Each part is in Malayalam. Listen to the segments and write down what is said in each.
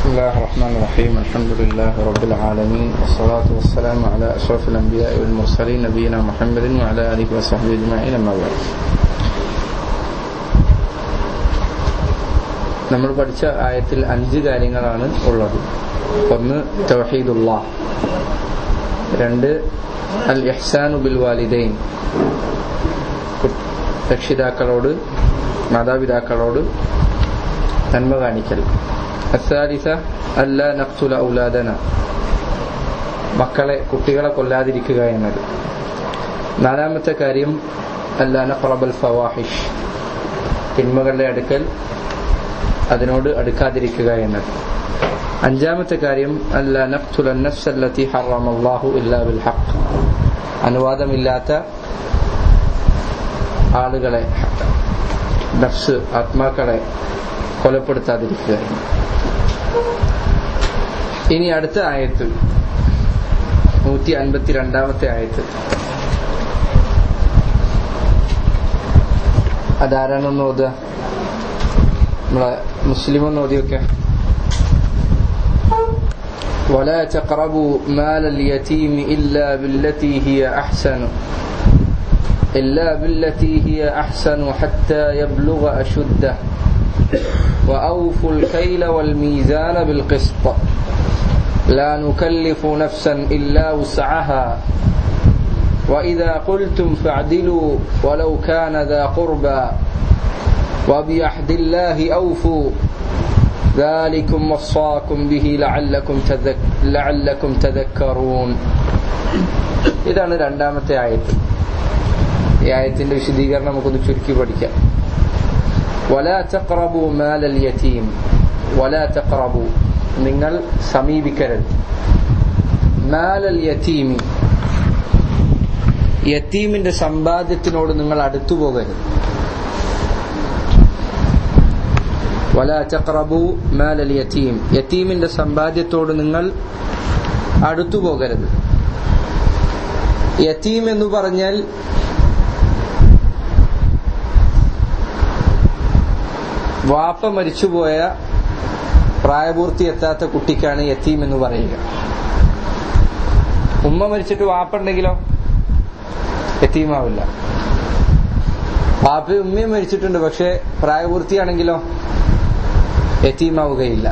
الله الرحمن الرحيم الحمد لله رب العالمين والصلاة والسلام على أشرف الأنبياء والمرسلين نبينا محمد وعلى آله وصحبه أجمعين أما بعد നമ്മൾ പഠിച്ച ആയത്തിൽ അഞ്ച് കാര്യങ്ങളാണ് ഉള്ളത് ഒന്ന് തൗഹീദുള്ള രണ്ട് അൽ ഇഹ്സാനു ബിൽ വാലിദൈൻ രക്ഷിതാക്കളോട് മാതാപിതാക്കളോട് നന്മ കാണിക്കൽ الثالثة ألا نقتل أولادنا മക്കളെ കുട്ടികളെ കൊല്ലാതിരിക്കുക എന്നത് നാലാമത്തെ കാര്യം അല്ലാ നഖറബൽ ഫവാഹിഷ് തിന്മകളുടെ അടുക്കൽ അതിനോട് അടുക്കാതിരിക്കുക എന്നത് അഞ്ചാമത്തെ കാര്യം അല്ലാ നഖ്തുല നഫ്സ് അല്ലത്തി ഹറമല്ലാഹു ഇല്ലാ ബിൽ ഹഖ് അനുവാദമില്ലാത്ത ആളുകളെ നഫ്സ് ആത്മാക്കളെ കൊലപ്പെടുത്താതിരിക്കുക ഇനി അടുത്ത ആയത്ത് നൂറ്റി അൻപത്തി രണ്ടാമത്തെ ആയത്ത് അതാരാണെന്ന് ഓതുക നമ്മളെ മുസ്ലിം ഒന്ന് ഓതിയൊക്കെ ولا تقربوا مال اليتيم إلا بالتي هي أحسن إلا بالتي هي أحسن حتى يبلغ أشده وأوفوا الكيل والميزان بالقسط لا نكلف نفسا إلا وسعها وإذا قلتم فاعدلوا ولو كان ذا قربى وبعهد الله أوفوا ذلكم وصاكم به لعلكم تذك لعلكم تذكرون ഇതാണ് രണ്ടാമത്തെ ആയത്ത് ഈ ആയത്തിന്റെ വിശദീകരണം നമുക്കൊന്ന് ചുരുക്കി പഠിക്കാം ولا تقربوا مال اليتيم ولا تقربوا നിങ്ങൾ സമീപിക്കരുത് മാലൽ യതീമി യത്തീമിന്റെ സമ്പാദ്യത്തിനോട് നിങ്ങൾ അടുത്തു പോകരുത് വല ചക്രബു മാലൽ യതീം യത്തീമിന്റെ സമ്പാദ്യത്തോട് നിങ്ങൾ അടുത്തു പോകരുത് യത്തീം എന്ന് പറഞ്ഞാൽ വാപ്പ മരിച്ചുപോയ പ്രായപൂർത്തി എത്താത്ത കുട്ടിക്കാണ് യത്തീം എന്ന് പറയുക ഉമ്മ മരിച്ചിട്ട് വാപ്പുണ്ടെങ്കിലോ യത്തീമാവില്ല വാപ്പയും ഉമ്മയും മരിച്ചിട്ടുണ്ട് പക്ഷെ പ്രായപൂർത്തിയാണെങ്കിലോ യത്തീമാവുകയില്ല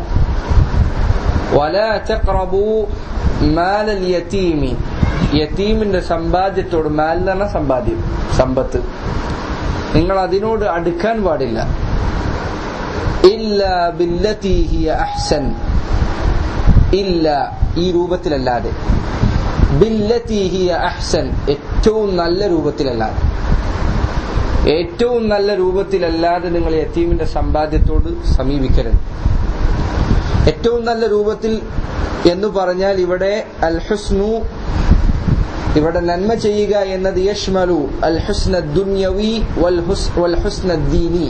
മാലൽ യത്തീമി യത്തീമിന്റെ സമ്പാദ്യത്തോട് മാൽ എന്ന് പറഞ്ഞ സമ്പാദ്യം സമ്പത്ത് നിങ്ങൾ അതിനോട് അടുക്കാൻ പാടില്ല ഇല്ല ബില്ലത്തി ഹിയ അഹ്സൻ ഇല്ല ഈ രൂപത്തിലല്ലാതെ ബില്ലത്തി ഹിയ അഹ്സൻ ഏറ്റവും നല്ല രൂപത്തിലല്ലാതെ ഏറ്റവും നല്ല രൂപത്തിലല്ലാതെ നിങ്ങൾ യത്തീമിന്റെ സമ്പാദ്യത്തോട് സമീപിക്കരുത് ഏറ്റവും നല്ല രൂപത്തിൽ എന്ന് പറഞ്ഞാൽ ഇവിടെ അൽ ഹുസ്നു ഇവിടെ നന്മ ചെയ്യുക എന്നത് യഷ്മലു അൽ ഹുസ്ന ദുന്യവി വൽ ഹുസ്ന ദീനി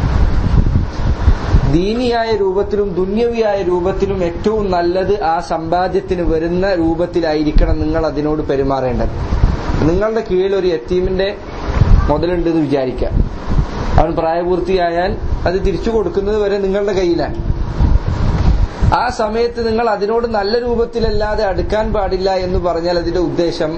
ദീനിയായ രൂപത്തിലും ദുന്യവിയായ രൂപത്തിലും ഏറ്റവും നല്ലത് ആ സമ്പാദ്യത്തിന് വരുന്ന രൂപത്തിലായിരിക്കണം നിങ്ങൾ അതിനോട് പെരുമാറേണ്ടത് നിങ്ങളുടെ കീഴിൽ ഒരു യത്തീമിന്റെ മുതലുണ്ട് എന്ന് വിചാരിക്കാം അവൻ പ്രായപൂർത്തിയായാൽ അത് തിരിച്ചു കൊടുക്കുന്നത് വരെ നിങ്ങളുടെ കയ്യിലാണ് ആ സമയത്ത് നിങ്ങൾ അതിനോട് നല്ല രൂപത്തിലല്ലാതെ അടുക്കാൻ പാടില്ല എന്ന് പറഞ്ഞാൽ അതിന്റെ ഉദ്ദേശം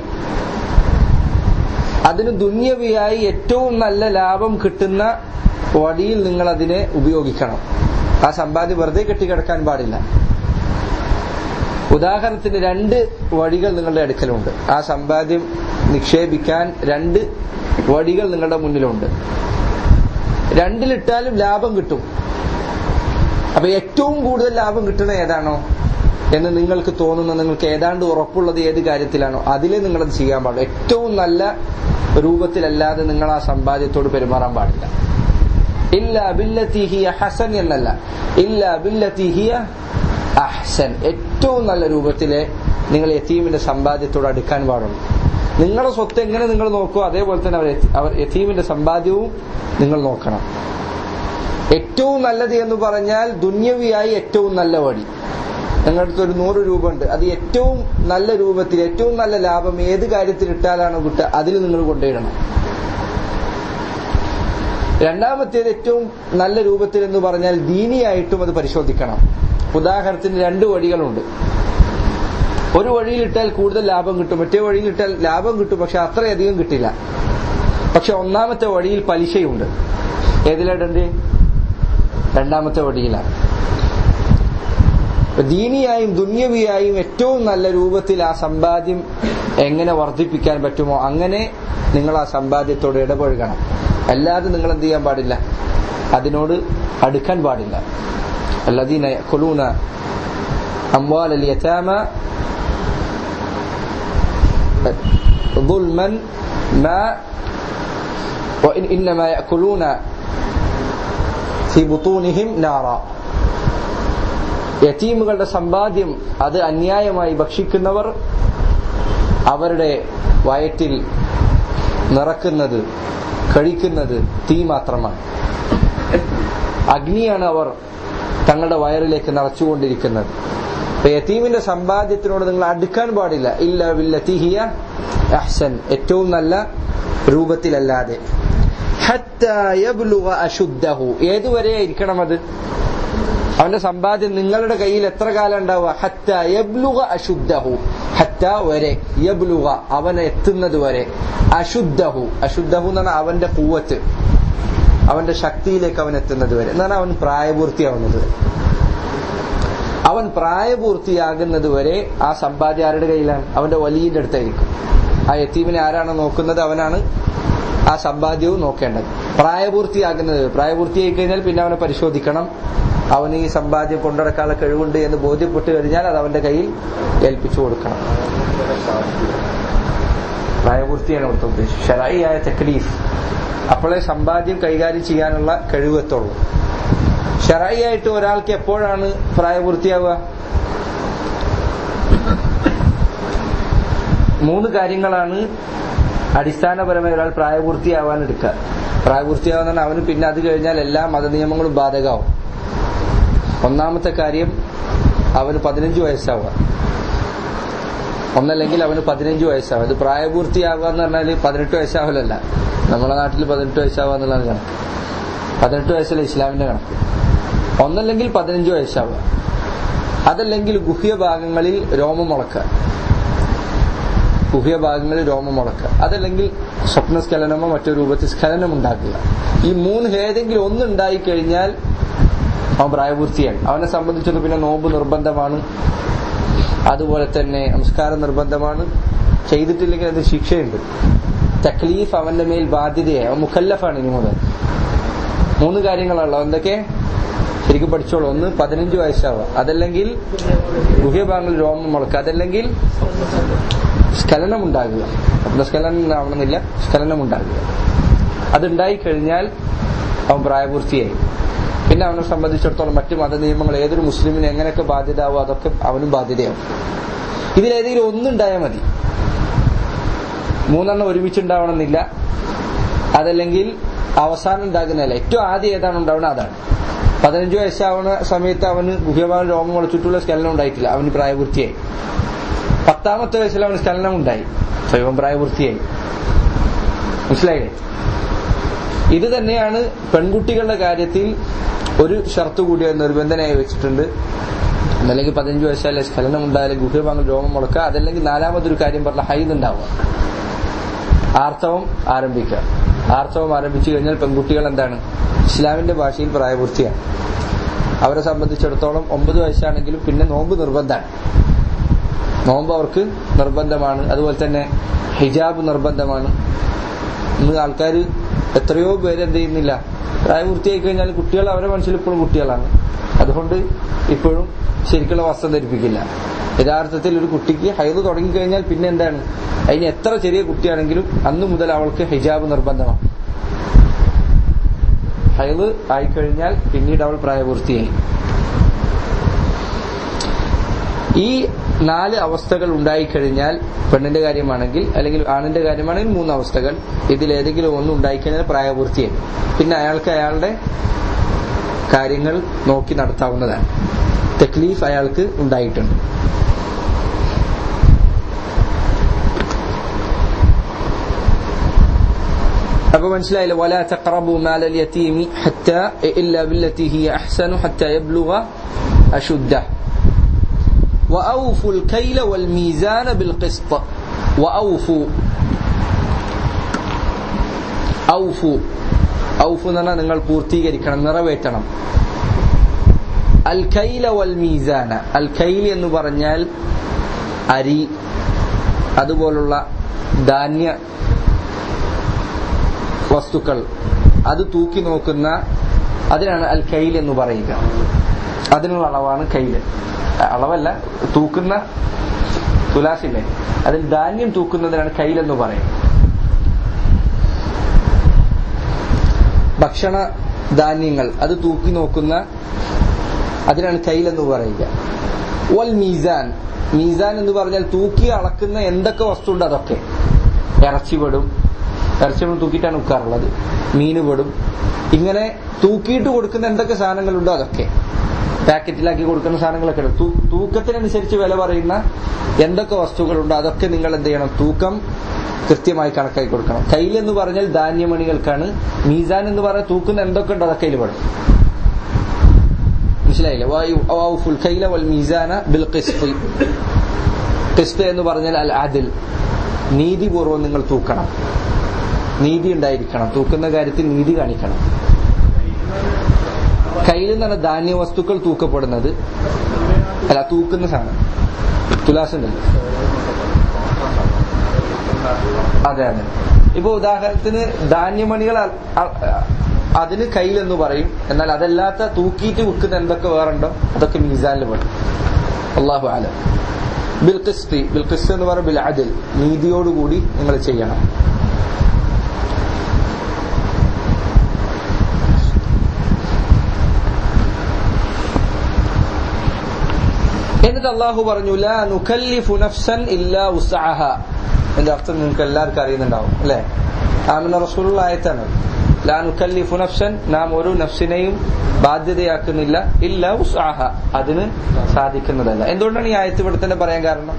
അതിന് ദുന്യവിയായി ഏറ്റവും നല്ല ലാഭം കിട്ടുന്ന വടിയിൽ നിങ്ങൾ അതിനെ ഉപയോഗിക്കണം ആ സമ്പാദ്യം വെറുതെ കെട്ടിക്കിടക്കാൻ പാടില്ല ഉദാഹരണത്തിന് രണ്ട് വഴികൾ നിങ്ങളുടെ അടുക്കലുണ്ട് ആ സമ്പാദ്യം നിക്ഷേപിക്കാൻ രണ്ട് വഴികൾ നിങ്ങളുടെ മുന്നിലുണ്ട് രണ്ടിലിട്ടാലും ലാഭം കിട്ടും അപ്പൊ ഏറ്റവും കൂടുതൽ ലാഭം കിട്ടുന്ന ഏതാണോ എന്ന് നിങ്ങൾക്ക് തോന്നുന്ന നിങ്ങൾക്ക് ഏതാണ്ട് ഉറപ്പുള്ളത് ഏത് കാര്യത്തിലാണോ അതിലേ നിങ്ങളത് ചെയ്യാൻ പാടില്ല ഏറ്റവും നല്ല രൂപത്തിലല്ലാതെ നിങ്ങൾ ആ സമ്പാദ്യത്തോട് പെരുമാറാൻ പാടില്ല ഇല്ല ബില്ലത്തി ഹിയ ഹസൻ എന്നല്ല ഇല്ല ബില്ലത്തി ഹിയ അഹ്സൻ ഏറ്റവും നല്ല രൂപത്തിലെ നിങ്ങൾ യത്തീമിന്റെ സമ്പാദ്യത്തോട് അടുക്കാൻ പാടുള്ളൂ നിങ്ങളുടെ സ്വത്ത് എങ്ങനെ നിങ്ങൾ നോക്കുമോ അതേപോലെ തന്നെ അവർ അവർ യത്തീമിന്റെ സമ്പാദ്യവും നിങ്ങൾ നോക്കണം ഏറ്റവും നല്ലത് എന്ന് പറഞ്ഞാൽ ദുന്യവിയായി ഏറ്റവും നല്ല വഴി നിങ്ങളുടെ അടുത്ത് ഒരു നൂറ് രൂപ ഉണ്ട് അത് ഏറ്റവും നല്ല രൂപത്തിൽ ഏറ്റവും നല്ല ലാഭം ഏത് കാര്യത്തിൽ ഇട്ടാലാണോ കിട്ടുക അതിൽ നിങ്ങൾ കൊണ്ടുവരണം രണ്ടാമത്തേത് ഏറ്റവും നല്ല രൂപത്തിൽ എന്ന് പറഞ്ഞാൽ ദീനിയായിട്ടും അത് പരിശോധിക്കണം ഉദാഹരണത്തിന് രണ്ട് വഴികളുണ്ട് ഒരു വഴിയിലിട്ടാൽ കൂടുതൽ ലാഭം കിട്ടും മറ്റേ വഴിയിലിട്ടാൽ ലാഭം കിട്ടും പക്ഷെ അത്രയധികം കിട്ടില്ല പക്ഷെ ഒന്നാമത്തെ വഴിയിൽ പലിശയുണ്ട് ഏതിലിടണ്ട് രണ്ടാമത്തെ വഴിയിലാണ് ദീനിയായും ദുന്യവിയായും ഏറ്റവും നല്ല രൂപത്തിൽ ആ സമ്പാദ്യം എങ്ങനെ വർദ്ധിപ്പിക്കാൻ പറ്റുമോ അങ്ങനെ നിങ്ങൾ ആ സമ്പാദ്യത്തോട് ഇടപഴകണം അല്ലാതെ നിങ്ങൾ എന്ത് ചെയ്യാൻ പാടില്ല അതിനോട് അടുക്കാൻ പാടില്ല الذين يأكلون أموال اليتامى ظلما ما وإنما يأكلون في بطونهم نارا യതീമുകളുടെ സമ്പാദ്യം അത് അന്യായമായി ഭക്ഷിക്കുന്നവർ അവരുടെ വയറ്റിൽ നിറക്കുന്നത് കഴിക്കുന്നത് തീ മാത്രമാണ് അഗ്നിയാണ് അവർ തങ്ങളുടെ വയറിലേക്ക് നിറച്ചുകൊണ്ടിരിക്കുന്നത് അപ്പൊ യതീമിന്റെ സമ്പാദ്യത്തിനോട് നിങ്ങൾ അടുക്കാൻ പാടില്ല ഇല്ല വില്ലത്തിഹിയ അഹ്സൻ ഏറ്റവും നല്ല രൂപത്തിലല്ലാതെ അശുദ്ധഹു ഏതുവരെ ഇരിക്കണം അത് അവന്റെ സമ്പാദ്യം നിങ്ങളുടെ കയ്യിൽ എത്ര കാലം ഉണ്ടാവുക ഹത്ത യബ്ലുക അശുദ്ധഹു ഹത്ത വരെ യബ്ലുക അവൻ എത്തുന്നത് വരെ അശുദ്ധഹു അശുദ്ധഹു എന്നാണ് അവന്റെ പൂവത്ത് അവന്റെ ശക്തിയിലേക്ക് അവൻ എത്തുന്നത് വരെ എന്നാണ് അവൻ പ്രായപൂർത്തിയാവുന്നത് അവൻ പ്രായപൂർത്തിയാകുന്നത് വരെ ആ സമ്പാദ്യം ആരുടെ കയ്യിലാണ് അവന്റെ വലിയന്റെ അടുത്തായിരിക്കും ആ യത്തീമിനെ ആരാണ് നോക്കുന്നത് അവനാണ് ആ സമ്പാദ്യവും നോക്കേണ്ടത് പ്രായപൂർത്തിയാകുന്നത് പ്രായപൂർത്തിയായി കഴിഞ്ഞാൽ പിന്നെ അവനെ പരിശോധിക്കണം അവന് ഈ സമ്പാദ്യം കൊണ്ടുനടക്കാനുള്ള കഴിവുണ്ട് എന്ന് ബോധ്യപ്പെട്ട് കഴിഞ്ഞാൽ അത് അവന്റെ കയ്യിൽ ഏൽപ്പിച്ചു കൊടുക്കണം പ്രായപൂർത്തിയാണ് ഇവിടുത്തെ ഉദ്ദേശം ഷറായിയായ തെക്ലീഫ് അപ്പോഴേ സമ്പാദ്യം കൈകാര്യം ചെയ്യാനുള്ള കഴിവെത്തുള്ളൂ ഷറായിയായിട്ട് ഒരാൾക്ക് എപ്പോഴാണ് പ്രായപൂർത്തിയാവുക മൂന്ന് കാര്യങ്ങളാണ് അടിസ്ഥാനപരമായി ഒരാൾ പ്രായപൂർത്തിയാവാൻ എടുക്കുക പ്രായപൂർത്തിയാവുന്ന അവന് പിന്നെ അത് കഴിഞ്ഞാൽ എല്ലാ മതനിയമങ്ങളും ബാധകമാവും ഒന്നാമത്തെ കാര്യം അവന് പതിനഞ്ച് വയസ്സാവുക ഒന്നല്ലെങ്കിൽ അവന് പതിനഞ്ച് വയസ്സാവും ഇത് പ്രായപൂർത്തിയാവുക എന്ന് പറഞ്ഞാൽ പതിനെട്ട് വയസ്സാവലല്ല നമ്മുടെ നാട്ടിൽ പതിനെട്ട് വയസ്സാവുക എന്നുള്ളതാണ് കണക്ക് പതിനെട്ട് വയസ്സല്ല ഇസ്ലാമിന്റെ കണക്ക് ഒന്നല്ലെങ്കിൽ പതിനഞ്ച് വയസ്സാവുക അതല്ലെങ്കിൽ ഗുഹ്യഭാഗങ്ങളിൽ രോമം മുളക്കുക ഗുഹ്യഭാഗങ്ങളിൽ രോമം മുളക്കുക അതല്ലെങ്കിൽ സ്വപ്നസ്ഖലനമോ മറ്റോ രൂപത്തിൽ സ്ഖലനം ഉണ്ടാക്കുക ഈ മൂന്ന് ഏതെങ്കിലും ഒന്നുണ്ടായി കഴിഞ്ഞാൽ അവൻ പ്രായപൂർത്തിയാണ് അവനെ സംബന്ധിച്ചൊന്നും പിന്നെ നോമ്പ് നിർബന്ധമാണ് അതുപോലെ തന്നെ നമസ്കാരം നിർബന്ധമാണ് ചെയ്തിട്ടില്ലെങ്കിൽ അത് ശിക്ഷയുണ്ട് തക്ലീഫ് അവന്റെ മേൽ ബാധ്യതയായി അവൻ മുക്കല്ലഫാണ് ഇനി മുതൽ മൂന്ന് കാര്യങ്ങളുള്ളൂ എന്തൊക്കെ ശരിക്കും പഠിച്ചോളൂ ഒന്ന് പതിനഞ്ച് വയസ്സാവുക അതല്ലെങ്കിൽ ഗുഹ്യഭാഗങ്ങളിൽ രോമം മുളക്കുക അതല്ലെങ്കിൽ സ്ഖലനം ഉണ്ടാകുക സ്ഖലനം ആവണമെന്നില്ല സ്ഖലനം ഉണ്ടാകുക അതുണ്ടായി കഴിഞ്ഞാൽ അവൻ പ്രായപൂർത്തിയായി പിന്നെ അവനെ സംബന്ധിച്ചിടത്തോളം മറ്റു മത നിയമങ്ങൾ ഏതൊരു മുസ്ലിമിന് എങ്ങനെയൊക്കെ ബാധ്യതയാവോ അതൊക്കെ അവനും ബാധ്യതയാവും ഇതിലേതെങ്കിലും ഒന്നുണ്ടായാൽ മതി മൂന്നെണ്ണം ഒരുമിച്ചുണ്ടാവണമെന്നില്ല അതല്ലെങ്കിൽ അവസാനം ഉണ്ടാകുന്നതല്ല ഏറ്റവും ആദ്യം ഏതാണ് ഉണ്ടാവുന്നത് അതാണ് പതിനഞ്ച് വയസ്സാവുന്ന സമയത്ത് അവന് ഗുഹ്യഭാഗം രോമം മുളച്ചിട്ടുള്ള സ്കലനം ഉണ്ടായിട്ടില്ല അവന് പ്രായപൂർത്തിയായി പത്താമത്തെ വയസ്സിൽ അവന് സ്കലനം ഉണ്ടായി സ്വയം പ്രായപൂർത്തിയായി മനസ്സിലായില്ലേ ഇത് തന്നെയാണ് പെൺകുട്ടികളുടെ കാര്യത്തിൽ ഒരു ഷർത്ത് കൂടി നിർബന്ധനയായി വെച്ചിട്ടുണ്ട് അതല്ലെങ്കിൽ പതിനഞ്ച് വയസ്സല്ലേ സ്ഖലനം ഉണ്ടായാലും ഗുഹ്യഭാഗം രോമം മുളക്കുക അതല്ലെങ്കിൽ നാലാമതൊരു കാര്യം പറഞ്ഞ ഹൈദ് ഉണ്ടാവുക ആർത്തവം ആരംഭിക്കുക ആർത്തവം ആരംഭിച്ചു കഴിഞ്ഞാൽ പെൺകുട്ടികൾ എന്താണ് ഇസ്ലാമിന്റെ ഭാഷയിൽ പ്രായപൂർത്തിയാണ് അവരെ സംബന്ധിച്ചിടത്തോളം ഒമ്പത് വയസ്സാണെങ്കിലും പിന്നെ നോമ്പ് നിർബന്ധമാണ് നോമ്പ് അവർക്ക് നിർബന്ധമാണ് അതുപോലെ തന്നെ ഹിജാബ് നിർബന്ധമാണ് ഇന്ന് ആൾക്കാർ എത്രയോ പേര് എന്ത് ചെയ്യുന്നില്ല പ്രായപൂർത്തിയായി കഴിഞ്ഞാൽ കുട്ടികൾ അവരുടെ മനസ്സിൽ ഇപ്പോഴും കുട്ടികളാണ് അതുകൊണ്ട് ഇപ്പോഴും ശരിക്കുള്ള വസ്ത്രം ധരിപ്പിക്കില്ല യഥാർത്ഥത്തിൽ ഒരു കുട്ടിക്ക് ഹൈദ് തുടങ്ങിക്കഴിഞ്ഞാൽ പിന്നെ എന്താണ് അതിന് എത്ര ചെറിയ കുട്ടിയാണെങ്കിലും അന്നു മുതൽ അവൾക്ക് ഹിജാബ് നിർബന്ധമാണ് ഹൈദ് ആയിക്കഴിഞ്ഞാൽ പിന്നീട് അവൾ പ്രായപൂർത്തിയായി ഈ നാല് അവസ്ഥകൾ ഉണ്ടായിക്കഴിഞ്ഞാൽ പെണ്ണിന്റെ കാര്യമാണെങ്കിൽ അല്ലെങ്കിൽ ആണിന്റെ കാര്യമാണെങ്കിൽ മൂന്ന് അവസ്ഥകൾ ഇതിൽ ഏതെങ്കിലും ഒന്ന് ഉണ്ടായിക്കഴിഞ്ഞാൽ പ്രായപൂർത്തിയായി പിന്നെ അയാൾക്ക് അയാളുടെ കാര്യങ്ങൾ നോക്കി നടത്താവുന്നതാണ് തെക്ലീഫ് അയാൾക്ക് ഉണ്ടായിട്ടുണ്ട് അപ്പൊ മനസ്സിലായില്ല ولا تقربوا مال اليتيم حتى إلا بالتي هي أحسن حتى يبلغ أشده وأوفوا الكيل والميزان بالقسط وأوفوا ഔഫു ഔഫു എന്ന് പറഞ്ഞാൽ നിങ്ങൾ പൂർത്തീകരിക്കണം നിറവേറ്റണം അൽ കൈല വൽ മീസാന അൽ കൈൽ എന്ന് പറഞ്ഞാൽ അരി അതുപോലുള്ള ധാന്യ വസ്തുക്കൾ അത് തൂക്കി നോക്കുന്ന അതിനാണ് അൽ കൈൽ എന്ന് പറയുക അതിനുള്ള അളവാണ് കൈല് അളവല്ല തൂക്കുന്ന തുലാസില്ലേ അതിൽ ധാന്യം തൂക്കുന്നതിനാണ് കൈലെന്ന് പറയുന്നത് ഭക്ഷണ ധാന്യങ്ങൾ അത് തൂക്കി നോക്കുന്ന അതിനാണ് കൈലെന്ന് പറയുക വൽ മീസാൻ മീസാൻ എന്ന് പറഞ്ഞാൽ തൂക്കി അളക്കുന്ന എന്തൊക്കെ വസ്തു ഉണ്ട് അതൊക്കെ ഇറച്ചി പെടും ഇറച്ചി നമ്മൾ തൂക്കിയിട്ടാണ് ഉക്കാറുള്ളത് മീന് പെടും ഇങ്ങനെ തൂക്കിയിട്ട് കൊടുക്കുന്ന എന്തൊക്കെ സാധനങ്ങളുണ്ടോ അതൊക്കെ പാക്കറ്റിലാക്കി കൊടുക്കുന്ന സാധനങ്ങളൊക്കെ ഉണ്ട് തൂ- തൂക്കത്തിനനുസരിച്ച് വില പറയുന്ന എന്തൊക്കെ വസ്തുക്കളുണ്ടോ അതൊക്കെ നിങ്ങൾ എന്ത് ചെയ്യണം തൂക്കം കൃത്യമായി കണക്കാക്കി കൊടുക്കണം കയ്യിൽ എന്ന് പറഞ്ഞാൽ ധാന്യമണികൾക്കാണ് മീസാൻ എന്ന് പറഞ്ഞാൽ തൂക്കുന്ന എന്തൊക്കെ ഉണ്ടോ അതൊക്കെ അതിൽ പെടും മനസ്സിലായില്ലേ വായു ഔഫുൽ കൈല വൽ മീസാന ബിൽ ഖിസ്ത് ഖിസ്ത് എന്ന് പറഞ്ഞാൽ അൽ അദിൽ നീതിപൂർവ്വം നിങ്ങൾ തൂക്കണം നീതി ഉണ്ടായിരിക്കണം തൂക്കുന്ന കാര്യത്തിൽ നീതി കാണിക്കണം കയ്യിൽ നിന്നാണ് ധാന്യ വസ്തുക്കൾ തൂക്കപ്പെടുന്നത് അല്ല തൂക്കുന്ന സാധനം തുലാസ് ഉണ്ടല്ലോ അതെ അതെ ഇപ്പൊ ഉദാഹരണത്തിന് ധാന്യമണികൾ അ- അ- അതിന് കയ്യിലെന്ന് പറയും എന്നാൽ അതല്ലാത്ത തൂക്കിയിട്ട് വിൽക്കുന്ന എന്തൊക്കെ വേറുണ്ടോ അതൊക്കെ മീസാനിൽ പെടും അള്ളാഹു ആലം ബിൽക്കിസ്തി ബിൽക്കിസ്ത് എന്ന് പറയുമ്പോൾ ബിൽ അതിൽ നീതിയോടുകൂടി നിങ്ങൾ ചെയ്യണം എന്നിട്ട് അള്ളാഹു പറഞ്ഞു ലാ നുകല്ലിഫു നഫ്സൻ ഇല്ലാ ഉസ്അഹ എന്റെ അർത്ഥം നിങ്ങൾക്ക് എല്ലാവർക്കും അറിയുന്നുണ്ടാവും അല്ലേ ആമിന റസൂലുള്ള ആയത്താണ് ലാ നുകല്ലിഫു നഫ്സൻ നാം ഒരു നഫ്സിനെയും ബാധ്യതയാക്കുന്നില്ല ഇല്ല ഉസ്അഹ അതിന് സാധിക്കുന്നതല്ല എന്തുകൊണ്ടാണ് ഈ ആയത്ത് ഇവിടെ തന്നെ പറയാൻ കാരണം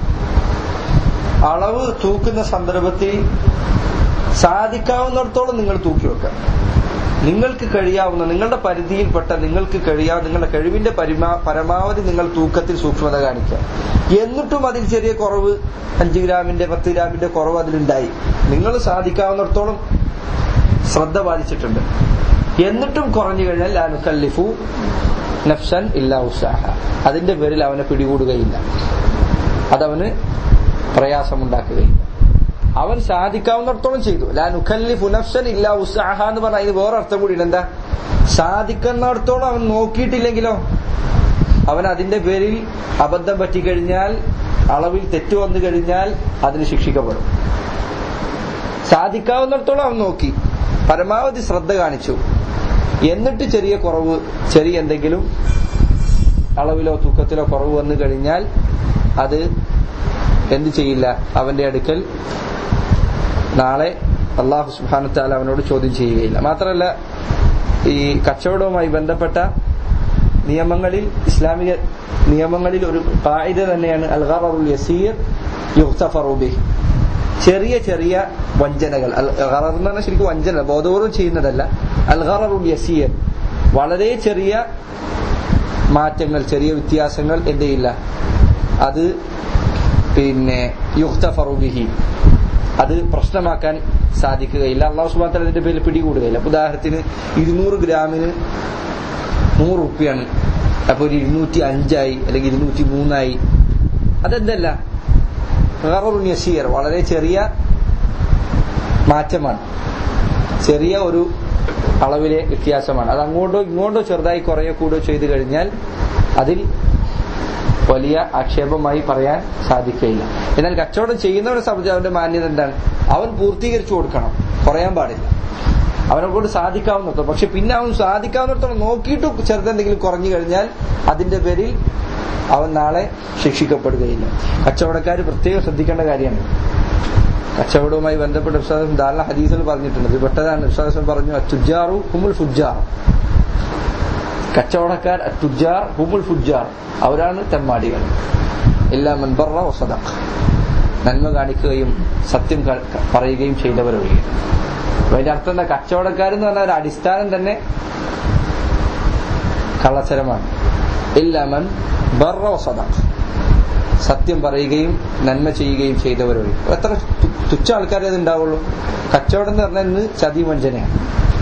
അളവ് തൂക്കുന്ന സന്ദർഭത്തിൽ സാധിക്കാവുന്നിടത്തോളം നിങ്ങൾ തൂക്കി വെക്കുക നിങ്ങൾക്ക് കഴിയാവുന്ന നിങ്ങളുടെ പരിധിയിൽപ്പെട്ട നിങ്ങൾക്ക് കഴിയാവുന്ന നിങ്ങളുടെ കഴിവിന്റെ പരിമാ പരമാവധി നിങ്ങൾ തൂക്കത്തിൽ സൂക്ഷ്മത കാണിക്കുക എന്നിട്ടും അതിൽ ചെറിയ കുറവ് അഞ്ച് ഗ്രാമിന്റെ പത്ത് ഗ്രാമിന്റെ കുറവ് അതിലുണ്ടായി നിങ്ങൾ സാധിക്കാവുന്നിടത്തോളം ശ്രദ്ധ പാലിച്ചിട്ടുണ്ട് എന്നിട്ടും കുറഞ്ഞു കഴിഞ്ഞാൽ ലാ നുകല്ലിഫു നഫ്സൻ ഇല്ലാ ഉസാഹ അതിന്റെ പേരിൽ അവനെ പിടികൂടുകയില്ല അതവന് പ്രയാസമുണ്ടാക്കുകയില്ല അവൻ സാധിക്കാവുന്നിടത്തോളം ചെയ്തു ലാ നുഖല്ലിഫു നഫ്സൻ ഇല്ലാ ഉസ്അഹ എന്ന് പറഞ്ഞാൽ ഇത് വേറെ അർത്ഥം കൂടി എന്താ സാധിക്കുന്നിടത്തോളം അവൻ നോക്കിയിട്ടില്ലെങ്കിലോ അവൻ അതിന്റെ പേരിൽ അബദ്ധം പറ്റിക്കഴിഞ്ഞാൽ അളവിൽ തെറ്റ് വന്നു കഴിഞ്ഞാൽ അതിന് ശിക്ഷിക്കപ്പെടും സാധിക്കാവുന്നിടത്തോളം അവൻ നോക്കി പരമാവധി ശ്രദ്ധ കാണിച്ചു എന്നിട്ട് ചെറിയ കുറവ് ചെറിയ എന്തെങ്കിലും അളവിലോ തൂക്കത്തിലോ കുറവ് വന്നു കഴിഞ്ഞാൽ അത് എന്ത് ചെയ്യില്ല അവന്റെ അടുക്കൽ നാളെ അള്ളാഹു സുബാനത്താൽ അവനോട് ചോദ്യം ചെയ്യുകയില്ല മാത്രമല്ല ഈ കച്ചവടവുമായി ബന്ധപ്പെട്ട നിയമങ്ങളിൽ ഇസ്ലാമിക നിയമങ്ങളിൽ ഒരു കായിക തന്നെയാണ് അൽഗറുൽ യസീർ യുക്തഫറു ബിഹ് ചെറിയ ചെറിയ വഞ്ചനകൾ അൽ ഖറർ എന്ന് പറഞ്ഞാൽ ശരിക്കും വഞ്ചന ബോധപൂർവ്വം ചെയ്യുന്നതല്ല അൽ ഖററുൽ യസീർ വളരെ ചെറിയ മാറ്റങ്ങൾ ചെറിയ വ്യത്യാസങ്ങൾ എന്ത് ചെയ്യില്ല അത് പിന്നെ യുക്തഫറു ബിഹി അത് പ്രശ്നമാക്കാൻ സാധിക്കുകയില്ല അള്ളാഹു സുബാൻ അതിന്റെ പേരിൽ പിടികൂടുകയില്ല അപ്പൊ ഉദാഹരണത്തിന് ഇരുന്നൂറ് ഗ്രാമിന് നൂറ് റുപ്യാണ് അപ്പൊ ഒരു ഇരുന്നൂറ്റി അഞ്ചായി അല്ലെങ്കിൽ ഇരുന്നൂറ്റി മൂന്നായി അതെന്തല്ല ഖററുൻ യസീർ വളരെ ചെറിയ മാറ്റമാണ് ചെറിയ ഒരു അളവിലെ വ്യത്യാസമാണ് അത് അങ്ങോട്ടോ ഇങ്ങോട്ടോ ചെറുതായി കുറയോ കൂടുകയോ ചെയ്തു കഴിഞ്ഞാൽ അതിൽ വലിയ ആക്ഷേപമായി പറയാൻ സാധിക്കുകയില്ല എന്നാൽ കച്ചവടം ചെയ്യുന്നവനെ സംബന്ധിച്ച് അവന്റെ മാന്യത എന്താണ് അവൻ പൂർത്തീകരിച്ചു കൊടുക്കണം കുറയാൻ പാടില്ല അവനെ കൊണ്ട് സാധിക്കാവുന്നിടത്തോളം പക്ഷെ പിന്നെ അവൻ സാധിക്കാവുന്നിടത്തോളം നോക്കിയിട്ട് ചെറുതെന്തെങ്കിലും കുറഞ്ഞു കഴിഞ്ഞാൽ അതിന്റെ പേരിൽ അവൻ നാളെ ശിക്ഷിക്കപ്പെടുകയില്ല കച്ചവടക്കാർ പ്രത്യേകം ശ്രദ്ധിക്കേണ്ട കാര്യമാണ് കച്ചവടവുമായി ബന്ധപ്പെട്ട വിശ്വാസം ധാരാളം ഹദീസിൽ പറഞ്ഞിട്ടുണ്ട് ഇത് പെട്ടതാണ് വിശ്വാസം പറഞ്ഞു അച്ചുജാറു ഹുമുൽ ഫുജാർ കച്ചവടക്കാർ തുജാർ ഹുമുൽ ഫുജാർ അവരാണ് തെമ്മാടികൾ എല്ലാ മൻബറ വസദഖ് നന്മ കാണിക്കുകയും സത്യം ക- പറയുകയും ചെയ്തവരൊഴികെ അപ്പൊ അതിന്റെ അർത്ഥം എന്താ കച്ചവടക്കാരെന്ന് പറഞ്ഞ ഒരു അടിസ്ഥാനം തന്നെ കള്ളച്ചരമാണ് ഇല്ലമൻ ബർറോ സദഖ് സത്യം പറയുകയും നന്മ ചെയ്യുകയും ചെയ്തവരൊഴി എത്ര തു- തുച്ഛ ആൾക്കാരെ അത് ഉണ്ടാവുള്ളൂ കച്ചവടം എന്ന് പറഞ്ഞാൽ ഇന്ന് ചതി വഞ്ചനയാണ്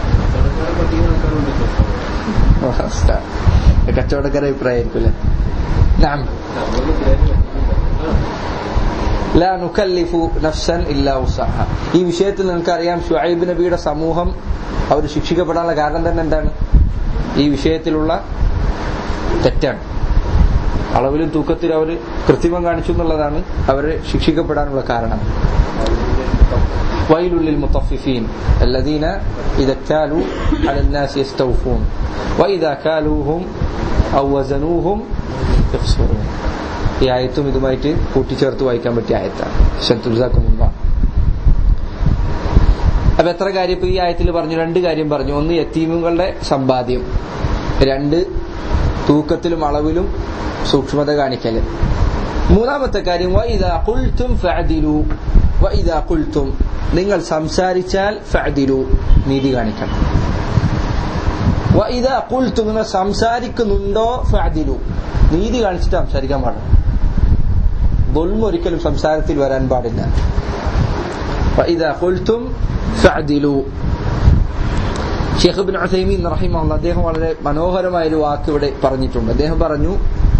കച്ചവടക്കാരെ അഭിപ്രായമായിരിക്കും അല്ലേ നാം ലാ നുകല്ലിഫു നഫ്സൻ ഇല്ലാ ഉസ്സഹ ഈ വിഷയത്തിൽ നിങ്ങൾക്കറിയാം ഷുഐബ് നബിയുടെ സമൂഹം അവർ ശിക്ഷിക്കപ്പെടാനുള്ള കാരണം തന്നെ എന്താണ് ഈ വിഷയത്തിലുള്ള തെറ്റാണ് അളവിലും തൂക്കത്തിലും അവർ കൃത്രിമം കാണിച്ചു എന്നുള്ളതാണ് അവരെ ശിക്ഷിക്കപ്പെടാനുള്ള കാരണം ويل للمطففين الذين إذا اكتالوا على الناس يستوفون وإذا كالوهم أو وزنوهم يخسرون ഈ ആയത്തും ഇതുമായിട്ട് കൂട്ടിച്ചേർത്ത് വായിക്കാൻ പറ്റിയ ആയത്താണ് ശത്രുസാക്കുമുള്ള അപ്പൊ എത്ര കാര്യം ഇപ്പൊ ഈ ആയത്തിൽ പറഞ്ഞു രണ്ട് കാര്യം പറഞ്ഞു ഒന്ന് യത്തീമുകളുടെ സമ്പാദ്യം രണ്ട് തൂക്കത്തിലും അളവിലും സൂക്ഷ്മത കാണിക്കല് മൂന്നാമത്തെ കാര്യം വൈദാ ഖുൽതും ഫഅദിലു വൈദാ ഖുൽതും നിങ്ങൾ സംസാരിച്ചാൽ ഫഅദിലു നീതി കാണിക്കണം വൈദാ ഖുൽതും നിങ്ങൾ സംസാരിക്കുന്നുണ്ടോ ഫഅദിലു നീതി കാണിച്ചിട്ട് സംസാരിക്കാൻ പാടില്ല ദുൽമ ഒരിക്കലും സംസാരത്തിൽ വരാൻ പാടില്ല വൈദാ ഖുൽതും ഫഅദിലു ഷെയ്ഖ് ബിൻ ഉസൈമീൻ റഹിമഹുള്ള അദ്ദേഹം വളരെ മനോഹരമായ ഒരു വാക്ക് ഇവിടെ പറഞ്ഞിട്ടുണ്ട് അദ്ദേഹം പറഞ്ഞു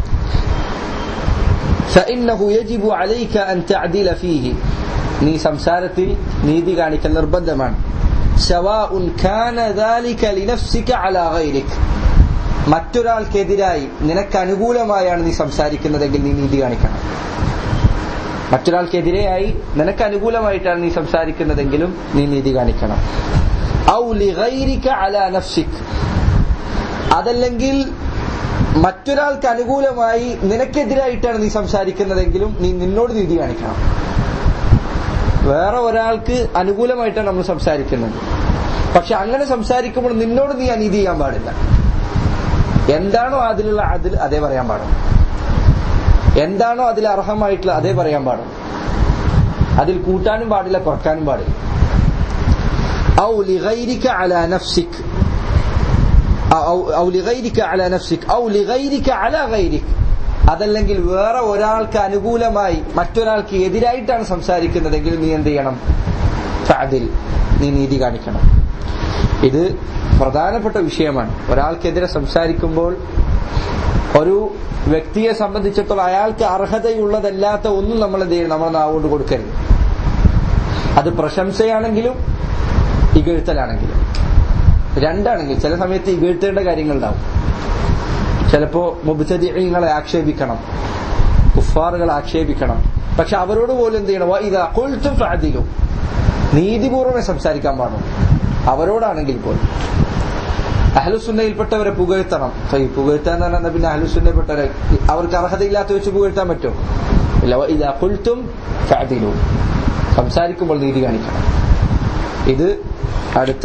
فإنه يجب عليك أن تعدل فيه നീ സംസാരത്തിൽ നീതി കാണിക്കൽ നിർബന്ധമാണ് سواء كان ذلك لنفسك على غيرك മറ്റൊരാൾക്കെതിരായി നിനക്ക് അനുകൂലമായാണ് നീ സംസാരിക്കുന്നതെങ്കിൽ നീ നീതി കാണിക്കണം മറ്റൊരാൾക്കെതിരെയായി നിനക്ക് അനുകൂലമായിട്ടാണ് നീ സംസാരിക്കുന്നതെങ്കിലും നീ നീതി കാണിക്കണം ഔ ലിഗൈരിക അലാ നഫ്സിക് അതല്ലെങ്കിൽ മറ്റൊരാൾക്ക് അനുകൂലമായി നിനക്കെതിരായിട്ടാണ് നീ സംസാരിക്കുന്നതെങ്കിലും നീ നിന്നോട് നീതി കാണിക്കണം വേറെ ഒരാൾക്ക് അനുകൂലമായിട്ടാണ് നമ്മൾ സംസാരിക്കുന്നത് പക്ഷെ അങ്ങനെ സംസാരിക്കുമ്പോൾ നിന്നോട് നീ അനീതി ചെയ്യാൻ പാടില്ല എന്താണോ അതിലുള്ള അതിൽ അതേ പറയാൻ പാടും എന്താണോ അതിൽ അർഹമായിട്ടുള്ള അതേ പറയാൻ പാടും അതിൽ കൂട്ടാനും പാടില്ല കുറക്കാനും പാടില്ല ഔ ലിഗൈരിക അലാ നഫ്സിക് أو, أو لغيرك على نفسك أو لغيرك على غيرك അതല്ലെങ്കിൽ വേറെ ഒരാൾക്ക് അനുകൂലമായി മറ്റൊരാൾക്ക് എതിരായിട്ടാണ് സംസാരിക്കുന്നതെങ്കിൽ നീ എന്ത് ചെയ്യണം ഫഅദിൽ നീ നീതി കാണിക്കണം ഇത് പ്രധാനപ്പെട്ട വിഷയമാണ് ഒരാൾക്കെതിരെ സംസാരിക്കുമ്പോൾ ഒരു വ്യക്തിയെ സംബന്ധിച്ചിടത്തോളം അയാൾക്ക് അർഹതയുള്ളതല്ലാത്ത ഒന്നും നമ്മൾ എന്ത് ചെയ്യണം നമ്മൾ നാവുകൊണ്ട് കൊടുക്കരുത് അത് പ്രശംസയാണെങ്കിലും ഇകഴ്ത്തലാണെങ്കിലും രണ്ടാണെങ്കിൽ ചില സമയത്ത് ഇകഴ്ത്തേണ്ട കാര്യങ്ങളുണ്ടാവും ചിലപ്പോ മുബത്തതിങ്ങളെ ആക്ഷേപിക്കണം കുഫാറുകളെ ആക്ഷേപിക്കണം പക്ഷെ അവരോട് പോലും എന്ത് ചെയ്യണം ഇതാ കൊഴുത്തും ഫാദിലും നീതിപൂർവ്വമേ സംസാരിക്കാൻ പാടും അവരോടാണെങ്കിൽ പോലും അഹലുസുന്നയിൽപ്പെട്ടവരെ പുകഴ്ത്തണം ഈ പുകഴ്ത്താൻ പറഞ്ഞാൽ പിന്നെ അഹലുസുന്നയിൽപ്പെട്ടവരെ അവർക്ക് അർഹതയില്ലാത്ത വെച്ച് പുകഴ്ത്താൻ പറ്റുമോ ഇല്ല ഇതാ കൊഴുത്തും ഫാദിലും സംസാരിക്കുമ്പോൾ നീതി കാണിക്കണം ഇത് അടുത്ത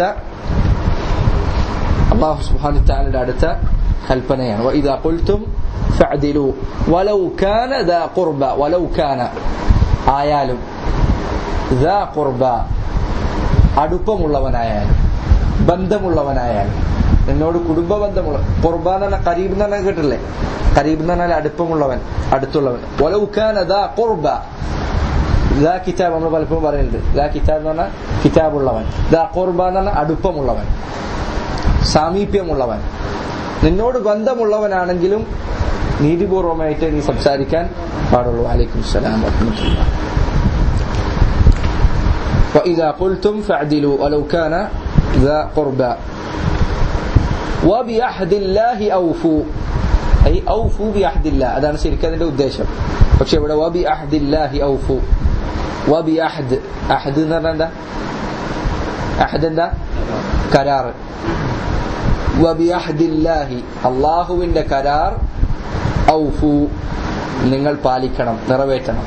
അള്ളാഹു സുബ്ഹാനഹു വതആലയുടെ അടുത്ത കൽപ്പനയാണ് വഇദാ ഖുൽതും ഫഅദിലു വലൗ കാന ദാ ഖുർബ വലൗ കാന ആയാലും ദാ ഖുർബ അടുപ്പമുള്ളവനായാലും ബന്ധമുള്ളവനായാലും എന്നോട് കുടുംബ ബന്ധമുള്ള ഖുർബ എന്ന് പറഞ്ഞാൽ കരീബ് എന്ന് പറഞ്ഞാൽ കേട്ടില്ലേ കരീബ് എന്ന് പറഞ്ഞാൽ അടുപ്പമുള്ളവൻ അടുത്തുള്ളവൻ വലൗ കാന ദാ ഖുർബ ദാ കിതാബ് നമ്മൾ പലപ്പോഴും പറയുന്നുണ്ട് ദാ കിതാബ് എന്ന് പറഞ്ഞാൽ കിതാബുള്ളവൻ ദാ ഖുർബ എന്ന് പറഞ്ഞാൽ അടുപ്പമുള്ളവൻ സാമീപ്യമുള്ളവൻ നിന്നോട് ബന്ധമുള്ളവനാണെങ്കിലും നീതിപൂർവമായിട്ട് നീ സംസാരിക്കാൻ പാടുള്ളൂ അലൈക്കും സലാം വറഹ്മത്തുള്ളാഹി وإذا قلتم فاعدلوا ولو كان ذا قربى وبعهد الله أوفوا أي أوفوا بعهد الله അതാണ് ശരിക്കും അതിന്റെ ഉദ്ദേശം പക്ഷെ ഇവിടെ വബി അഹ്ദില്ലാഹി ഔഫു വബി അഹ്ദ് അഹ്ദ് എന്ന് പറഞ്ഞാൽ എന്താ അഹ്ദ് എന്താ കരാർ വബിയഹ്ദില്ലാഹി അള്ളാഹുവിന്റെ കരാർ ഔഫു നിങ്ങൾ പാലിക്കണം നിറവേറ്റണം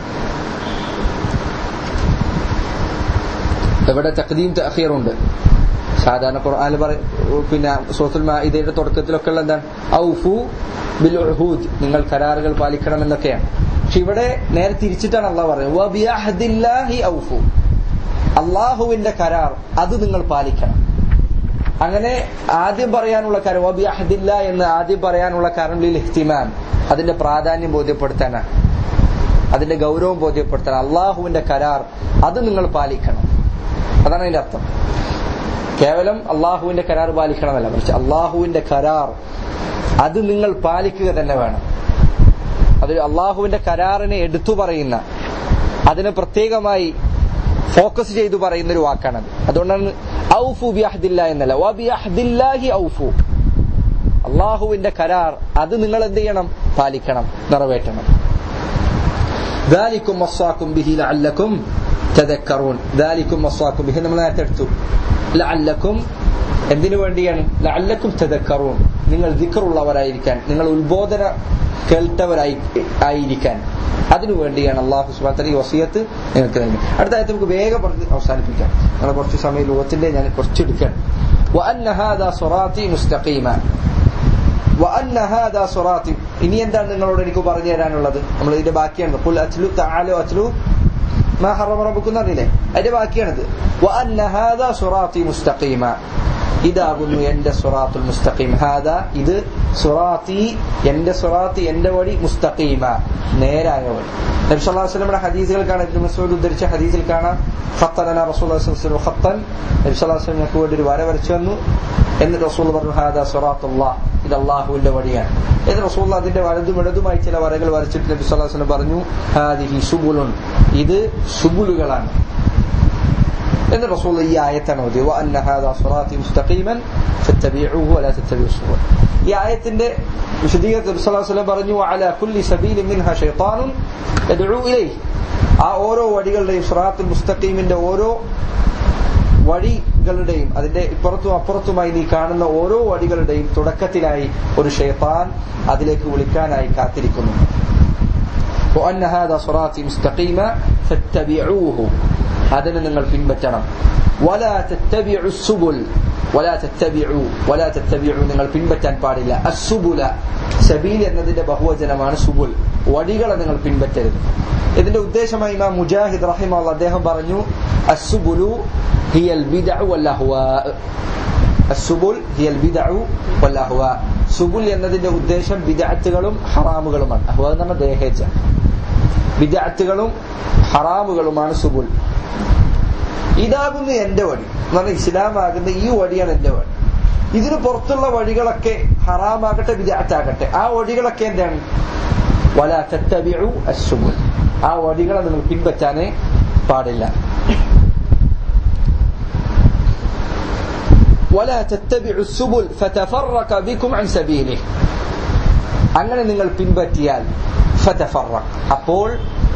ഇവിടെ തഖദീം തഅഖീറുണ്ട് സാധാരണ ഖുർആൻ പിന്നെ സൂറത്തുൽ മാഇദയുടെ തുടക്കത്തിലൊക്കെ ഉള്ള എന്താണ് ഔഫു ബിൽ ഉഹൂദ് നിങ്ങൾ കരാറുകൾ പാലിക്കണം എന്നൊക്കെയാണ് പക്ഷെ ഇവിടെ നേരെ തിരിച്ചിട്ടാണ് അള്ളാഹ് പറയുന്നത് വബിയഹ്ദില്ലാഹി ഔഫു അള്ളാഹുവിന്റെ കരാർ അത് നിങ്ങൾ പാലിക്കണം അങ്ങനെ ആദ്യം പറയാനുള്ള കാര്യം വബി അഹദില്ല എന്ന് ആദ്യം പറയാനുള്ള കാരണം ലിൽ ഇഹ്തിമാം അതിന്റെ പ്രാധാന്യം ബോധ്യപ്പെടുത്താനാണ് അതിന്റെ ഗൗരവം ബോധ്യപ്പെടുത്താൻ അള്ളാഹുവിന്റെ കരാർ അത് നിങ്ങൾ പാലിക്കണം അതാണ് അതിന്റെ അർത്ഥം കേവലം അള്ളാഹുവിന്റെ കരാർ പാലിക്കണമെന്നല്ല മറിച്ച് അള്ളാഹുവിന്റെ കരാർ അത് നിങ്ങൾ പാലിക്കുക തന്നെ വേണം അത് അള്ളാഹുവിന്റെ കരാറിനെ എടുത്തു പറയുന്ന അതിനെ പ്രത്യേകമായി ഫോക്കസ് ചെയ്തു പറയുന്ന ഒരു വാക്കാണത് അതുകൊണ്ടാണ് ഔഫു ബി അഹ്ദില്ല എന്നല്ല വ ബി അഹ്ദില്ലാഹി ഔഫു അള്ളാഹുവിന്റെ കരാർ അത് നിങ്ങൾ എന്ത് ചെയ്യണം പാലിക്കണം നിറവേറ്റണം ذلكم وصاكم به لعلكم تذكرون ذلكم وصاكم به നമ്മൾ നേരത്തെ എടുത്തു ലഅല്ലക്കും എന്തിനു വേണ്ടിയാണ് ലഅല്ലക്കും തദക്കറൂൻ നിങ്ങൾ ദിക്റുള്ളവരായിരിക്കാൻ നിങ്ങൾ ഉത്ബോധന കേൾട്ടവരായി ആയിരിക്കാൻ അതിനു വേണ്ടിയാണ് അള്ളാഹു സുബാൻ ഈ വസിയത്ത് നിങ്ങൾക്ക് നൽകി അടുത്ത ആയത്ത് നമുക്ക് വേഗം പറഞ്ഞ് അവസാനിപ്പിക്കാം നിങ്ങൾ കുറച്ച് സമയം ലോകത്തിന്റെ ഞാൻ കുറച്ചെടുക്കണം وأن هذا صراطي مستقيما وأن هذا صراطي ഇനി എന്താണ് നിങ്ങളോട് എനിക്ക് പറഞ്ഞു തരാനുള്ളത് നമ്മൾ ഇതിന്റെ ബാക്കിയാണ് قل أتلو تعالوا أتلو ما حرم ربكم എന്നറിയില്ലേ അതിന്റെ ബാക്കിയാണിത് وأن هذا صراطي مستقيما ഇതാകുന്നു എന്റെ സുറാത്തുൽ മുസ്തഖീം ഹാദ ഇത് സുറാത്തി എന്റെ സുറാത്തി എന്റെ വഴി മുസ്തഖീമ നേരായ വഴി നബി സല്ലല്ലാഹു അലൈഹി വസല്ലമയുടെ ഹദീസുകൾ കാണാം ഇബ്നു മസ്ഊദ് ഉദ്ധരിച്ച ഹദീസിൽ കാണാം ഖത്തലന റസൂലുള്ളാഹി സ്വല്ലല്ലാഹു അലൈഹി വസല്ലം ഖത്തൻ നബി സല്ലല്ലാഹു അലൈഹി വസല്ലം വേണ്ടി ഒരു വര വരച്ചു തന്നു എന്നിട്ട് റസൂൽ പറഞ്ഞു ഹാദ സുറാത്തുല്ലാഹ് ഇത് അള്ളാഹുവിന്റെ വഴിയാണ് ഇത് റസൂൽ അതിന്റെ വലതും ഇടതുമായി ചില വരകൾ വരച്ചിട്ട് നബി സല്ലല്ലാഹു അലൈഹി വസല്ലം പറഞ്ഞു ഹാദിഹി സുബുലുൻ ഇത് സുബുലുകളാണ് എന്ന് റസൂൽ ഈ ആയത്താണ് ഓതി വഅന്ന ഹാദാ സിറാത്തി മുസ്തഖീമൻ ഫത്തബിഊഹു വലാ തത്തബിഉ സുബുൽ ഈ ആയത്തിന്റെ വിശദീകരണത്തിൽ നബി സല്ലല്ലാഹു അലൈഹി വസല്ലം പറഞ്ഞു വഅലാ കുല്ലി സബീലിൻ മിൻഹാ ശൈത്താനുൻ യദ്ഉ ഇലൈഹി ആ ഓരോ വഴികളുടെയും സിറാത്തുൽ മുസ്തഖീമിന്റെ ഓരോ വഴികളുടെയും അതിന്റെ ഇപ്പുറത്തും അപ്പുറത്തുമായി നീ കാണുന്ന ഓരോ വഴികളുടെയും തുടക്കത്തിലായി ഒരു ഷെയ്ത്താൻ അതിലേക്ക് വിളിക്കാനായി കാത്തിരിക്കുന്നു وأن هذا صراطي مستقيما فاتبعوه അതിനെ നിങ്ങൾ പിൻപറ്റണം ولا تتبعوا السبل ولا تتبعوا ولا تتبعوا നിങ്ങൾ പിൻപറ്റാൻ പാടില്ല السبل സബീൽ എന്നതിന്റെ ബഹുവചനമാണ് സുബുൽ വഴികളെ നിങ്ങൾ പിൻപറ്റരുത് ഇതിന്റെ ഉദ്ദേശമായി ഇമാം മുജാഹിദ് റഹിമഹുള്ള അദ്ദേഹം പറഞ്ഞു അസുബുലു ഹിയൽ ബിദഉ വൽ അഹ്വാ അസുബുൽ ഹിയൽ ബിദഉ വൽ അഹ്വാ സുബുൽ എന്നതിന്റെ ഉദ്ദേശം ബിദഅത്തുകളും ഹറാമുകളുമാണ് അഹ്വാ എന്ന് പറഞ്ഞാൽ ദേഹേച്ച ബിദഅത്തുകളും ഹറാമുകളുമാണ് സുബുൽ ഇതാകുന്നു എന്റെ വഴി എന്ന് പറഞ്ഞാൽ ഇസ്ലാമാകുന്ന ഈ വഴിയാണ് എന്റെ വഴി ഇതിന് പുറത്തുള്ള വഴികളൊക്കെ ഹറാമാകട്ടെ വിദാത്താകട്ടെ ആ വഴികളൊക്കെ എന്താണ് വല തത്തബിഉ അസുബുൽ ആ വഴികളെ നിങ്ങൾ പിൻപറ്റാനേ പാടില്ല ولا تتبعوا السبل فتفرق بكم عن سبيله അങ്ങനെ നിങ്ങൾ പിൻപറ്റിയാൽ ഫതഫറഖ് അപ്പോൾ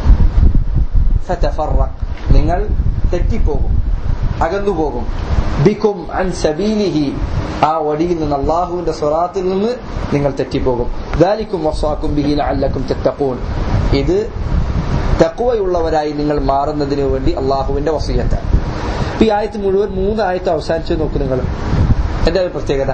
ഫതഫറഖ് നിങ്ങൾ തെറ്റിപ്പോകും അകന്നുപോകും ബിക്കും അൻ സബീലിഹി ആ വടിയിൽ നിന്ന് അള്ളാഹുവിന്റെ സ്വറാത്തിൽ നിന്ന് നിങ്ങൾ തെറ്റിപ്പോകും ദാലിക്കും വസാക്കും ബിഹി ലഅല്ലക്കും തത്തഖൂൻ ഇത് തഖ്വയുള്ളവരായി നിങ്ങൾ മാറുന്നതിന് വേണ്ടി അള്ളാഹുവിന്റെ വസീയത്താണ് ഈ ആയത്ത് മുഴുവൻ മൂന്ന് ആയത്ത് അവസാനിച്ചു നോക്കൂ നിങ്ങൾ എന്താ ഒരു പ്രത്യേകത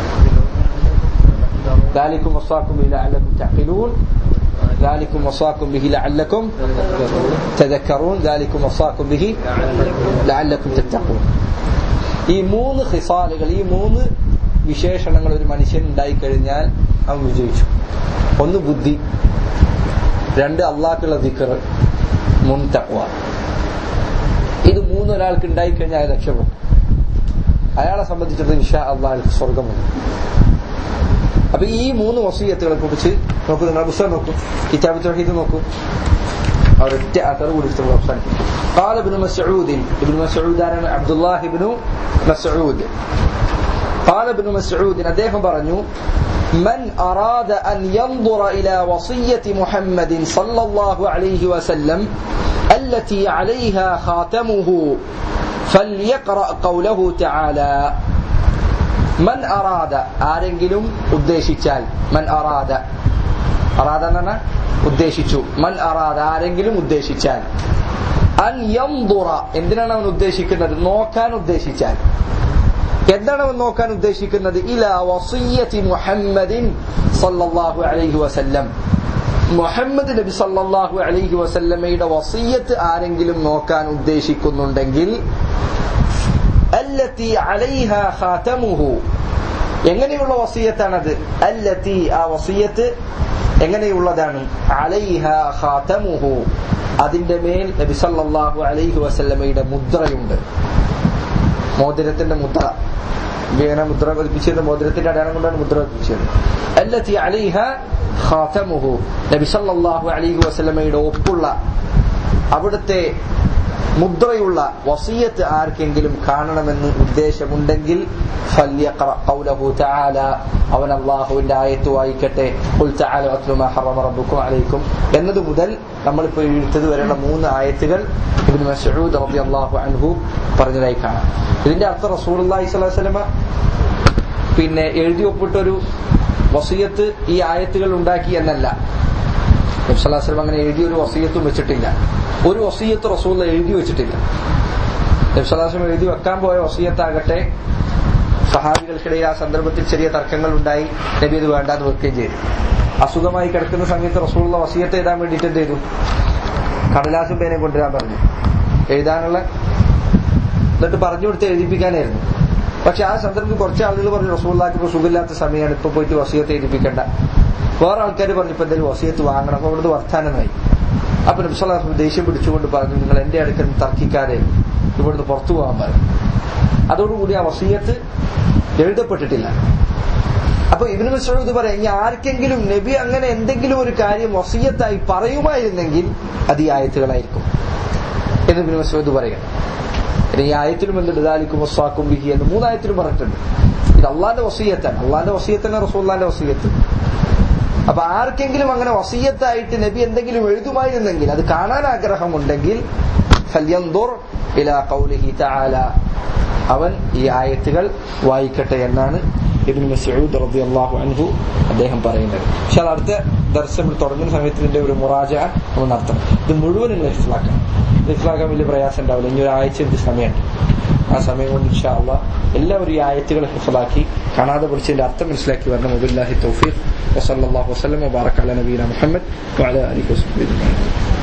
ذلكم وصاكم به لعلكم تعقلون ذلكم وصاكم به لعلكم تذكرون ذلكم وصاكم به لعلكم تتقون ഈ മൂന്ന് ഹിസാലുകൾ ഈ മൂന്ന് വിശേഷണങ്ങൾ ഒരു മനുഷ്യൻ ഉണ്ടായിക്കഴിഞ്ഞാൽ അവൻ വിജയിച്ചു ഒന്ന് ബുദ്ധി രണ്ട് അള്ളാഹ്ക്കുള്ള ദിക്കർ മൂന്ന് തക്വ ഇത് മൂന്ന് ഒരാൾക്ക് ഉണ്ടായിക്കഴിഞ്ഞാൽ അയാൾ രക്ഷപ്പെടും അയാളെ സംബന്ധിച്ചിടത്തോളം ഇഷാ അള്ളാഹ് സ്വർഗമുണ്ട് അപ്പൊ ഈ മൂന്ന് വസീയത്തുകളെ കുറിച്ച് നോക്കൂ നിങ്ങൾ പുസ്തകം നോക്കൂ കിതാബ് തൗഹീദ് നോക്കൂ ഒരൊറ്റ അത്തർ കൂടി അവസാനിക്കും قال ابن مسعود ابن مسعود ആണ് عبد الله بن مسعود قال ابن مسعود അദ്ദേഹം പറഞ്ഞു من أراد أن ينظر إلى وصية محمد صلى الله عليه وسلم التي عليها خاتمه فليقرأ قوله تعالى മൻ അറാദ ആരെങ്കിലും ഉദ്ദേശിച്ചാൽ മൻ അറാദ അറാദ എന്ന് പറഞ്ഞാൽ ഉദ്ദേശിച്ചു മൻ അറാദ ആരെങ്കിലും ഉദ്ദേശിച്ചാൽ അൻ യംദുറ എന്തിനാണ് അവൻ ഉദ്ദേശിക്കുന്നത് നോക്കാൻ ഉദ്ദേശിച്ചാൽ എന്താണ് അവൻ നോക്കാൻ ഉദ്ദേശിക്കുന്നത് ഇല വസിയത്തി മുഹമ്മദിൻ സല്ലല്ലാഹു അലൈഹി വസല്ലം മുഹമ്മദ് നബി സല്ലല്ലാഹു അലൈഹി വസല്ലമയുടെ വസീയത്ത് ആരെങ്കിലും നോക്കാൻ ഉദ്ദേശിക്കുന്നുണ്ടെങ്കിൽ അല്ലത്തി അലൈഹ ഖാതമുഹു എങ്ങനെയുള്ള വസീയത്താണത് അല്ലത്തി ആ വസീയത്ത് എങ്ങനെയുള്ളതാണ് അലൈഹ ഖാതമുഹു അതിന്റെ മേൽ നബി സല്ലല്ലാഹു അലൈഹി വസല്ലമയുടെ മുദ്രയുണ്ട് മോതിരത്തിന്റെ മുദ്ര ഇങ്ങനെ മുദ്ര പതിപ്പിച്ചത് മോതിരത്തിന്റെ അടയാളം കൊണ്ടാണ് മുദ്ര പതിപ്പിച്ചത് അല്ലത്തി അലൈഹ ഖാതമുഹു നബി സല്ലല്ലാഹു അലൈഹി വസല്ലമയുടെ ഒപ്പുള്ള അവിടുത്തെ മുദ്രയുള്ള വസീയത്ത് ആർക്കെങ്കിലും കാണണമെന്ന് ഉദ്ദേശമുണ്ടെങ്കിൽ ഫല്യഖറ ഖൗലഹു തആല അവൻ അള്ളാഹുവിന്റെ ആയത്ത് വായിക്കട്ടെ ഖുൽ തആല അത്ലു മാ ഹറമ റബ്ബുക്കും അലൈക്കും എന്നത് മുതൽ നമ്മളിപ്പോൾ എഴുത്തത് വരെയുള്ള മൂന്ന് ആയത്തുകൾ ഇബ്നു മസ്ഊദ് റളിയല്ലാഹു അൻഹു പറഞ്ഞതായി കാണാം ഇതിന്റെ അർത്ഥം റസൂലുള്ളാഹി സ്വല്ലല്ലാഹു അലൈഹി വസല്ലമ പിന്നെ എഴുതി ഒപ്പിട്ടൊരു വസീയത്ത് ഈ ആയത്തുകൾ ഉണ്ടാക്കി എന്നല്ല നബ്സല്ലാസ്ലം അങ്ങനെ എഴുതിയ ഒരു വസീയത്തും വെച്ചിട്ടില്ല ഒരു വസീയത്ത് റസൂൽ എഴുതി വെച്ചിട്ടില്ല നബ്സല്ലാസ്ലം എഴുതി വെക്കാൻ പോയ വസീയത്താകട്ടെ സഹാബികൾക്കിടയിൽ ആ സന്ദർഭത്തിൽ ചെറിയ തർക്കങ്ങൾ ഉണ്ടായി നബി അത് വേണ്ടാന്ന് വെക്കുകയും ചെയ്തു അസുഖമായി കിടക്കുന്ന സമയത്ത് റസൂലുള്ള വസീയത്ത് എഴുതാൻ വേണ്ടിയിട്ട് എന്ത് ചെയ്തു കടലാസും പേനെ കൊണ്ടുവരാൻ പറഞ്ഞു എഴുതാനുള്ള എന്നിട്ട് പറഞ്ഞു കൊടുത്ത് എഴുതിപ്പിക്കാനായിരുന്നു പക്ഷെ ആ സന്ദർഭത്തിൽ കുറച്ച് ആളുകൾ പറഞ്ഞു റസൂള്ളാക്ക് ഇപ്പോൾ സുഖമില്ലാത്ത സമയമാണ് ഇപ്പൊ പോയിട്ട് വസീയത്ത് എഴുതിപ്പിക്കണ്ട വേറെ ആൾക്കാർ പറഞ്ഞു ഇപ്പൊ എന്തെങ്കിലും വസീയത്ത് വാങ്ങണം അപ്പൊ അവിടുന്ന് വർത്താനമായി അപ്പൊ നബ്സലാസ് ദേഷ്യം പിടിച്ചുകൊണ്ട് പറഞ്ഞു നിങ്ങൾ എന്റെ അടുക്കൽ തർക്കിക്കാതെ ഇവിടുന്ന് പുറത്തു പോകാൻ പറഞ്ഞു അതോടുകൂടി ആ വസീയത്ത് എഴുതപ്പെട്ടിട്ടില്ല അപ്പൊ ഇബിന് മസൂദ് പറയാം ഇനി ആർക്കെങ്കിലും നബി അങ്ങനെ എന്തെങ്കിലും ഒരു കാര്യം വസീയത്തായി പറയുമായിരുന്നെങ്കിൽ അത് ഈ ആയത്തുകളായിരിക്കും എന്ന് ഇബിന് മസൂദ് പറയാം ഈ ആയത്തിലും എന്തുണ്ട് ദാലിക്കും വസ്വാക്കും ബിഹി എന്ന് മൂന്നായത്തിലും പറഞ്ഞിട്ടുണ്ട് ഇത് അള്ളാന്റെ വസീയത്താണ് അള്ളാന്റെ വസീയത്തന്നെ റസൂള്ളാന്റെ വസീയത്ത് അപ്പൊ ആർക്കെങ്കിലും അങ്ങനെ വസീയത്തായിട്ട് നബി എന്തെങ്കിലും എഴുതുമായിരുന്നെങ്കിൽ അത് കാണാൻ ആഗ്രഹമുണ്ടെങ്കിൽ ഫല്യന്ദുർ ഇലാ ഖൗലിഹി തആല അവൻ ഈ ആയത്തുകൾ വായിക്കട്ടെ എന്നാണ് ഇബ്നു മസ്ഊദ് റളിയല്ലാഹു അൻഹു അദ്ദേഹം പറയുന്നത് പക്ഷെ അത് അടുത്ത ദർശനം തുടങ്ങുന്ന സമയത്ത് ഇതിന്റെ ഒരു മുറാജ നമ്മൾ നടത്തണം ഇത് മുഴുവൻ നിങ്ങൾ ഹിഫ്ലാക്കണം ഹിഫ്ലാക്കാൻ വലിയ പ്രയാസം ഉണ്ടാവില്ല ഇനി ഒരാഴ്ച എന്ത് സമയമുണ്ട് ആ സമയം കൊണ്ട് ഇൻഷാ അള്ളാ എല്ലാവരും ഈ ആയത്തുകൾ ഹിഫലാക്കി കാണാതെ പഠിച്ചതിന്റെ അർത്ഥം മനസ്സിലാക്കി വരണം മുബില്ലാഹി തൗഫീഖ് വസല്ലല്ലാഹു വസല്ലം വബാറക അല നബീന മുഹമ്മദ് വഅല ആലിഹി വസഹ്ബിഹി